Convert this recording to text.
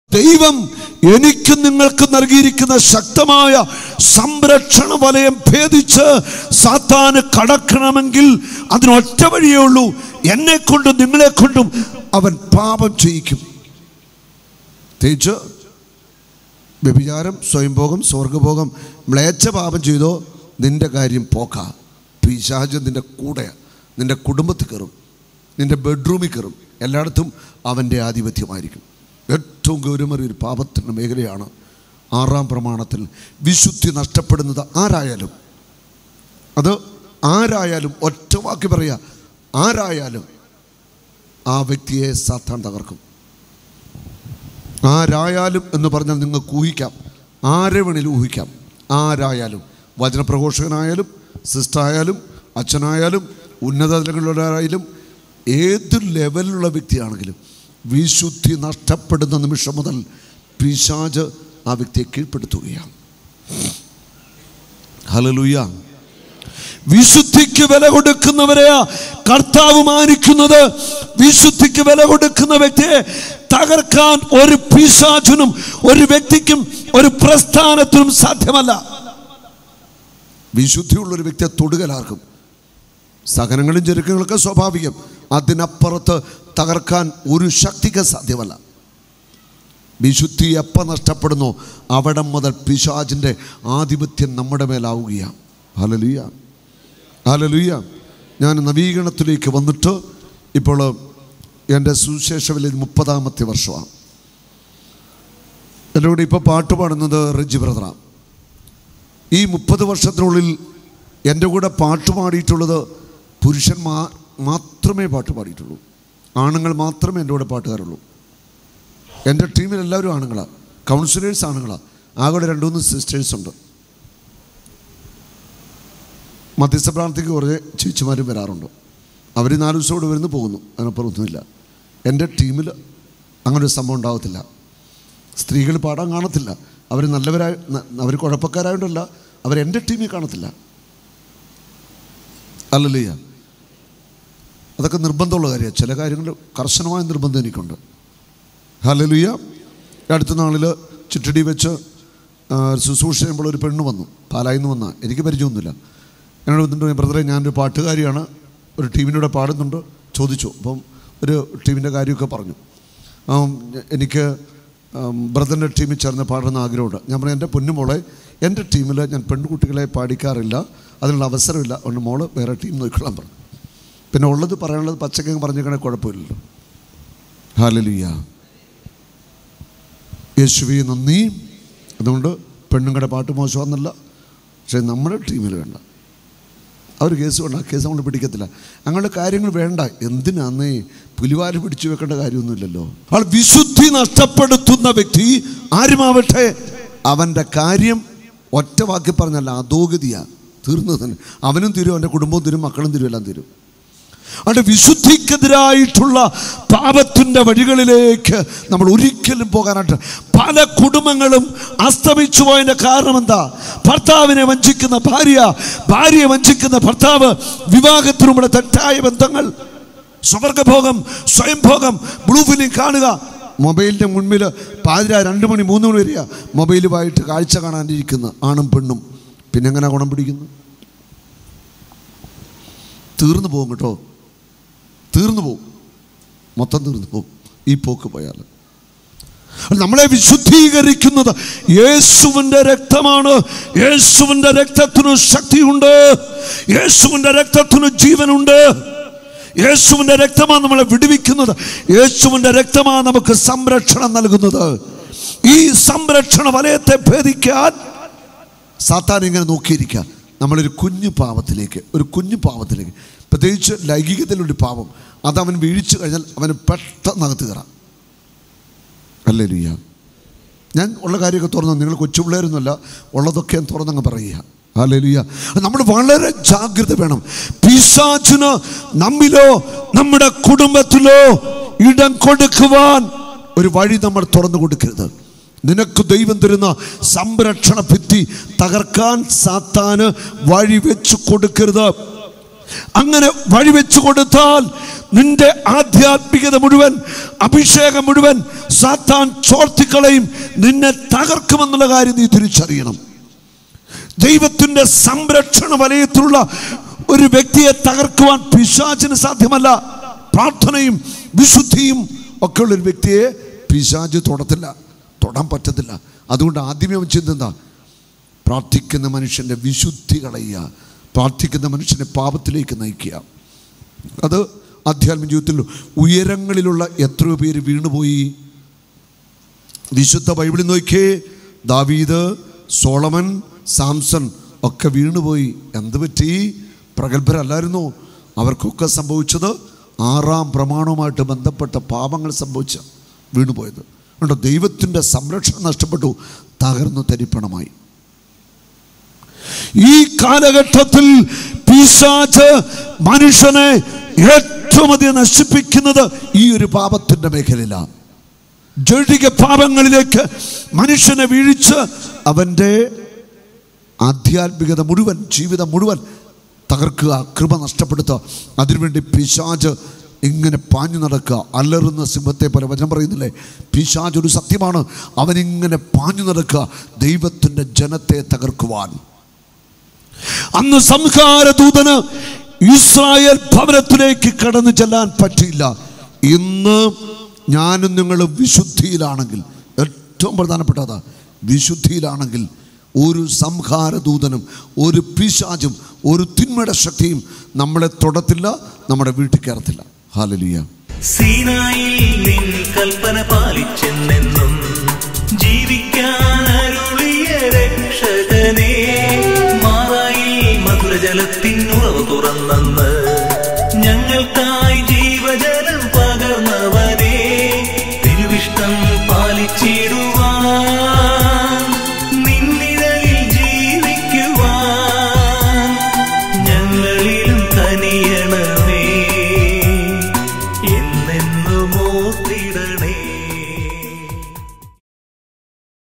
ദൈവം എനിക്ക് നിങ്ങൾക്ക് നൽകിയിരിക്കുന്ന ശക്തമായ സംരക്ഷണ വലയം ഭേദിച്ച് സാത്താന് കടക്കണമെങ്കിൽ അതിനൊറ്റ വഴിയേ ഉള്ളൂ എന്നെ കൊണ്ടും നിങ്ങളെ കൊണ്ടും അവൻ പാപം ചെയ്യിക്കും തേച്ച് വ്യഭിചാരം സ്വയംഭോഗം സ്വർഗഭോഗം മ്ലേച്ഛ പാപം ചെയ്തോ നിന്റെ കാര്യം പോക്ക പിശാജ് നിന്റെ കൂടെ നിന്റെ കുടുംബത്തിൽ കയറും നിന്റെ ബെഡ്റൂമിൽ കയറും എല്ലായിടത്തും അവൻ്റെ ആധിപത്യമായിരിക്കും ഏറ്റവും ഗൗരവമേറിയ ഒരു പാപത്തിൻ്റെ മേഖലയാണ് ആറാം പ്രമാണത്തിൽ വിശുദ്ധി നഷ്ടപ്പെടുന്നത് ആരായാലും അത് ആരായാലും ഒറ്റ വാക്കി പറയുക ആരായാലും ആ വ്യക്തിയെ സാത്താൻ തകർക്കും ആരായാലും എന്ന് പറഞ്ഞാൽ നിങ്ങൾക്ക് ഊഹിക്കാം ആരെ വേണേലും ഊഹിക്കാം ആരായാലും വചനപ്രഘോഷകനായാലും സിസ്റ്ററായാലും അച്ഛനായാലും ഉന്നത തലങ്ങളിലായാലും ഏത് ലെവലിലുള്ള വ്യക്തിയാണെങ്കിലും വിശുദ്ധി നഷ്ടപ്പെടുന്ന നിമിഷം മുതൽ പിശാജ് ആ വ്യക്തിയെ കീഴ്പ്പെടുത്തുകയാണ് ഹലലുയ്യ വിശുദ്ധിക്ക് വില കൊടുക്കുന്നവരെയാ കർത്താവ് മാനിക്കുന്നത് വിശുദ്ധിക്ക് വില കൊടുക്കുന്ന വ്യക്തിയെ തകർക്കാൻ ഒരു പിശാചിനും ഒരു വ്യക്തിക്കും ഒരു പ്രസ്ഥാനത്തിനും സാധ്യമല്ല വിശുദ്ധിയുള്ള ഒരു വ്യക്തിയെ തൊടുകലാർക്കും സഹനങ്ങളും ചെറുക്കങ്ങളൊക്കെ സ്വാഭാവികം അതിനപ്പുറത്ത് തകർക്കാൻ ഒരു ശക്തിക്ക് സാധ്യമല്ല വിശുദ്ധി എപ്പോൾ നഷ്ടപ്പെടുന്നു അവിടെ മുതൽ പിശാചിൻ്റെ ആധിപത്യം നമ്മുടെ മേലാവുകയാണ് ഹലലുയ്യ ഹലലുയ്യ ഞാൻ നവീകരണത്തിലേക്ക് വന്നിട്ട് ഇപ്പോൾ എൻ്റെ സുശേഷവിലെ മുപ്പതാമത്തെ വർഷമാണ് എൻ്റെ കൂടെ ഇപ്പോൾ പാട്ട് പാടുന്നത് റെജി ബ്രദറാണ് ഈ മുപ്പത് വർഷത്തിനുള്ളിൽ എൻ്റെ കൂടെ പാട്ട് പാടിയിട്ടുള്ളത് പുരുഷന്മാർ മാത്രമേ പാട്ട് പാടിയിട്ടുള്ളൂ ആണുങ്ങൾ മാത്രമേ എൻ്റെ കൂടെ പാട്ടുകാരുള്ളൂ എൻ്റെ ടീമിൽ എല്ലാവരും ആണുങ്ങളാണ് കൗൺസിലേഴ്സ് ആണുങ്ങളാണ് ആകെ രണ്ട് മൂന്ന് സിസ്റ്റേഴ്സ് ഉണ്ട് മധ്യസ്ഥ പ്രാർത്ഥനയ്ക്ക് കുറേ ചേച്ചിമാരും വരാറുണ്ട് അവർ നാല് ദിവസം കൂടെ വരുന്ന് പോകുന്നു അതിനപ്പുറമൊന്നുമില്ല എൻ്റെ ടീമിൽ അങ്ങനെ ഒരു സംഭവം ഉണ്ടാകത്തില്ല സ്ത്രീകൾ പാടാൻ കാണത്തില്ല അവർ നല്ലവരായ അവർ കുഴപ്പക്കാരായോണ്ടല്ല അവർ എൻ്റെ ടീമിൽ കാണത്തില്ല അല്ലല്ലയ്യ അതൊക്കെ നിർബന്ധമുള്ള കാര്യമാണ് ചില കാര്യങ്ങൾ കർശനമായ നിർബന്ധം എനിക്കുണ്ട് ഹലലുയ്യ അടുത്ത നാളിൽ ചുറ്റടി വെച്ച് ആ, ശുശ്രൂഷ ചെയ്യുമ്പോൾ ഒരു പെണ്ണ് വന്നു പാലായിന്ന് വന്ന എനിക്ക് പരിചയമൊന്നുമില്ല എന്നോട് വന്നിട്ട് ബ്രദറെ ഞാനൊരു പാട്ടുകാരിയാണ് ഒരു ടീമിനൂടെ പാടുന്നുണ്ട് ചോദിച്ചു അപ്പം ഒരു ടീമിൻ്റെ കാര്യമൊക്കെ പറഞ്ഞു ആം, എനിക്ക് ബ്രദറിൻ്റെ ടീമിൽ ചേർന്ന് പാടുന്ന ആഗ്രഹമുണ്ട് ഞാൻ പറഞ്ഞു എൻ്റെ പൊന്നുമോളെ എൻ്റെ ടീമിൽ ഞാൻ പെൺകുട്ടികളെ പാടിക്കാറില്ല അതിനുള്ള അവസരമില്ല അതുകൊണ്ട് മോള് വേറെ ടീം നോക്കിക്കൊള്ളാൻ പറഞ്ഞു പിന്നെ ഉള്ളത് പറയാനുള്ളത് പച്ചക്കങ്ങ് പറഞ്ഞേക്കണേ കുഴപ്പമില്ലല്ലോ ഹാലലിയ യേശുവി നന്ദി അതുകൊണ്ട് പെണ്ണുങ്ങളുടെ പാട്ട് മോശമാണെന്നല്ല പക്ഷേ നമ്മുടെ ടീമിൽ വേണ്ട അവർ കേസ് വേണ്ട ആ കേസ് നമ്മൾ പിടിക്കത്തില്ല അങ്ങനെയുള്ള കാര്യങ്ങൾ വേണ്ട എന്തിനാന്നേ പുലിവാല് പിടിച്ചു വെക്കേണ്ട കാര്യമൊന്നുമില്ലല്ലോ ആൾ വിശുദ്ധി നഷ്ടപ്പെടുത്തുന്ന വ്യക്തി ആരുമാവട്ടെ അവൻ്റെ കാര്യം ഒറ്റ വാക്കി പറഞ്ഞല്ല അധോഗതിയാ തീർന്നു തന്നെ അവനും തീരും അവൻ്റെ കുടുംബവും തീരും മക്കളും തീരും എല്ലാം തീരും അതുകൊണ്ട് വിശുദ്ധിക്കെതിരായിട്ടുള്ള പാപത്തിൻ്റെ വഴികളിലേക്ക് നമ്മൾ ഒരിക്കലും പോകാനായിട്ട് പല കുടുംബങ്ങളും അസ്തമിച്ചു പോയതിൻ്റെ കാരണം എന്താ ഭർത്താവിനെ വഞ്ചിക്കുന്ന ഭാര്യ ഭാര്യയെ വഞ്ചിക്കുന്ന ഭർത്താവ് വിവാഹത്തിനുമുള്ള തെറ്റായ ബന്ധങ്ങൾ സ്വർഗഭോഗം സ്വയംഭോഗം ബ്ലൂ ഫിലിം കാണുക മൊബൈലിൻ്റെ മുൻപിൽ പാതിര രണ്ട് മണി മൂന്ന് മണി വരിക മൊബൈലുമായിട്ട് കാഴ്ച കാണാനിരിക്കുന്ന ആണും പെണ്ണും പിന്നെ എങ്ങനെ ഗുണം പിടിക്കുന്നു തീർന്നു പോകും കേട്ടോ തീർന്നു പോകും മൊത്തം തീർന്നു പോകും ഈ പോക്ക് പോയാൽ നമ്മളെ വിശുദ്ധീകരിക്കുന്നത് യേശുവിൻ്റെ രക്തമാണ് യേശുവിൻ്റെ രക്തത്തിന് ശക്തിയുണ്ട് യേശുവിൻ്റെ രക്തത്തിന് ജീവനുണ്ട് യേശുവിൻ്റെ രക്തമാണ് നമ്മളെ വിടുവിക്കുന്നത് യേശുവിൻ്റെ രക്തമാണ് നമുക്ക് സംരക്ഷണം നൽകുന്നത് ഈ സംരക്ഷണ വലയത്തെ ഭേദിക്കാൻ സാത്താൻ ഇങ്ങനെ നോക്കിയിരിക്കുക നമ്മളൊരു കുഞ്ഞു പാവത്തിലേക്ക് ഒരു കുഞ്ഞു പാവത്തിലേക്ക് പ്രത്യേകിച്ച് ലൈംഗികതയിലൊരു പാവം അത് അവൻ വീഴ്ച കഴിഞ്ഞാൽ അവന് പെട്ടെന്ന് അകത്ത് കയറാം അല്ലേ ലിയ ഞാൻ ഉള്ള കാര്യമൊക്കെ തുറന്നു നിങ്ങൾ കൊച്ചു പിള്ളേരൊന്നുമല്ല ഉള്ളതൊക്കെ ഞാൻ തുറന്നങ്ങ് പറയുക ഹാലലിയ നമ്മൾ വളരെ ജാഗ്രത വേണം പിശാചിന് നമ്മിലോ നമ്മുടെ കുടുംബത്തിലോ ഇടം കൊടുക്കുവാൻ ഒരു വഴി നമ്മൾ തുറന്നു കൊടുക്കരുത് നിനക്ക് ദൈവം തരുന്ന സംരക്ഷണ ഭിത്തി തകർക്കാൻ സാത്താന് വഴി വെച്ച് കൊടുക്കരുത് അങ്ങനെ വഴിവെച്ചു കൊടുത്താൽ നിന്റെ ആധ്യാത്മികത മുഴുവൻ അഭിഷേകം മുഴുവൻ സാത്താൻ ചോർത്തിക്കളയും നിന്നെ തകർക്കുമെന്നുള്ള കാര്യം നീ തിരിച്ചറിയണം ദൈവത്തിൻ്റെ സംരക്ഷണ വലയത്തിലുള്ള ഒരു വ്യക്തിയെ തകർക്കുവാൻ പിശാചിന് സാധ്യമല്ല പ്രാർത്ഥനയും വിശുദ്ധിയും ഒക്കെ ഉള്ള ഒരു വ്യക്തിയെ പിശാച് തൊടത്തില്ല തൊടാൻ പറ്റത്തില്ല അതുകൊണ്ട് ആദ്യമേ അവൻ ചിന്തെന്താ പ്രാർത്ഥിക്കുന്ന മനുഷ്യൻ്റെ വിശുദ്ധി കളയുക പ്രാർത്ഥിക്കുന്ന മനുഷ്യനെ പാപത്തിലേക്ക് നയിക്കുക അത് ആധ്യാത്മിക ജീവിതത്തിൽ ഉയരങ്ങളിലുള്ള എത്രയോ പേര് വീണുപോയി വിശുദ്ധ ബൈബിളിൽ നോക്കിയേ ദാവീദ് സോളമൻ സാംസൺ ഒക്കെ വീണുപോയി എന്ത് പറ്റി പ്രഗത്ഭരല്ലായിരുന്നു അവർക്കൊക്കെ സംഭവിച്ചത് ആറാം പ്രമാണവുമായിട്ട് ബന്ധപ്പെട്ട പാപങ്ങൾ സംഭവിച്ച വീണുപോയത് കണ്ടോ ദൈവത്തിൻ്റെ സംരക്ഷണം നഷ്ടപ്പെട്ടു തകർന്നു തരിപ്പണമായി ഈ കാലഘട്ടത്തിൽ പിശാച് മനുഷ്യനെ ഏറ്റവും അധികം നശിപ്പിക്കുന്നത് ഈ ഒരു പാപത്തിൻ്റെ മേഖലയിലാണ് ജഡിക പാപങ്ങളിലേക്ക് മനുഷ്യനെ വീഴിച്ച് അവൻ്റെ ആധ്യാത്മികത മുഴുവൻ ജീവിതം മുഴുവൻ തകർക്കുക കൃപ നഷ്ടപ്പെടുത്തുക അതിനുവേണ്ടി പിശാജ് ഇങ്ങനെ പാഞ്ഞു നടക്കുക അലറുന്ന സിംഹത്തെ പോലെ വചനം പറയുന്നില്ലേ പിശാജ് ഒരു സത്യമാണ് അവനിങ്ങനെ പാഞ്ഞു നടക്കുക ദൈവത്തിൻ്റെ ജനത്തെ തകർക്കുവാൻ അന്ന് സംഹാരദൂതന് ഇസ്രായേൽ ഭവനത്തിലേക്ക് കടന്നു ചെല്ലാൻ പറ്റിയില്ല ഇന്ന് ഞാനും നിങ്ങളും വിശുദ്ധിയിലാണെങ്കിൽ ഏറ്റവും പ്രധാനപ്പെട്ടതാ വിശുദ്ധിയിലാണെങ്കിൽ ഒരു സംഹാരദൂതനും ഒരു പിശാചും ഒരു തിന്മയുടെ ശക്തിയും നമ്മളെ തൊടത്തില്ല നമ്മുടെ വീട്ടിൽ കയറത്തില്ല ഹാലലിയ സീനായിൽ നിൻ കൽപ്പന പാലിച്ചെന്നെന്നും